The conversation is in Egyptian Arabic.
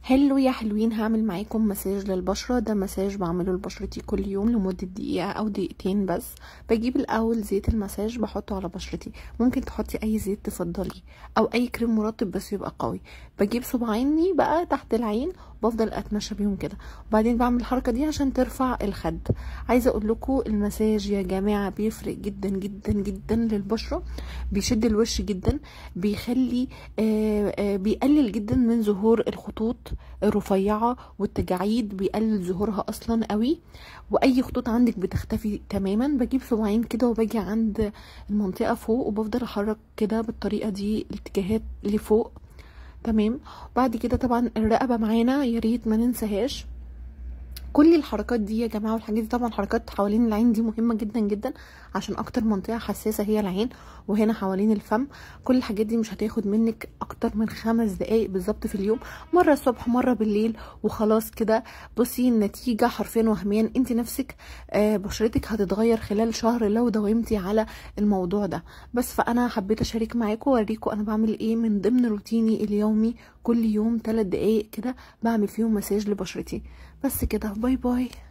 هلو يا حلوين هعمل معاكم مساج للبشرة ده مساج بعمله لبشرتي كل يوم لمدة دقيقة او دقيقتين بس بجيب الاول زيت المساج بحطه على بشرتي ممكن تحطي اي زيت تفضلي او اي كريم مرطب بس يبقى قوي بجيب صباعيني بقى تحت العين بفضل اتمشى بيهم كده وبعدين بعمل الحركة دي عشان ترفع الخد عايزة اقول لكم المساج يا جماعة بيفرق جدا جدا جدا للبشرة بيشد الوش جدا بيخلي آآ آآ بيقلل جدا من ظهور الخطوط الرفيعة والتجاعيد بيقلل ظهورها اصلا قوي واي خطوط عندك بتختفي تماما بجيب صباعين كده وباجي عند المنطقة فوق وبفضل احرك كده بالطريقة دي الاتجاهات لفوق تمام بعد كده طبعا الرقبة معانا يا ريت ما ننساهاش كل الحركات دي يا جماعه والحاجات دي طبعا حركات حوالين العين دي مهمه جدا جدا عشان اكتر منطقه حساسه هي العين وهنا حوالين الفم كل الحاجات دي مش هتاخد منك اكتر من خمس دقايق بالظبط في اليوم مره الصبح مره بالليل وخلاص كده بصي النتيجه حرفيا وهميا انت نفسك آه بشرتك هتتغير خلال شهر لو داومتي على الموضوع ده بس فانا حبيت اشارك معاكم واوريكم انا بعمل ايه من ضمن روتيني اليومي كل يوم 3 دقايق كده بعمل فيهم مساج لبشرتي بس كده باي باي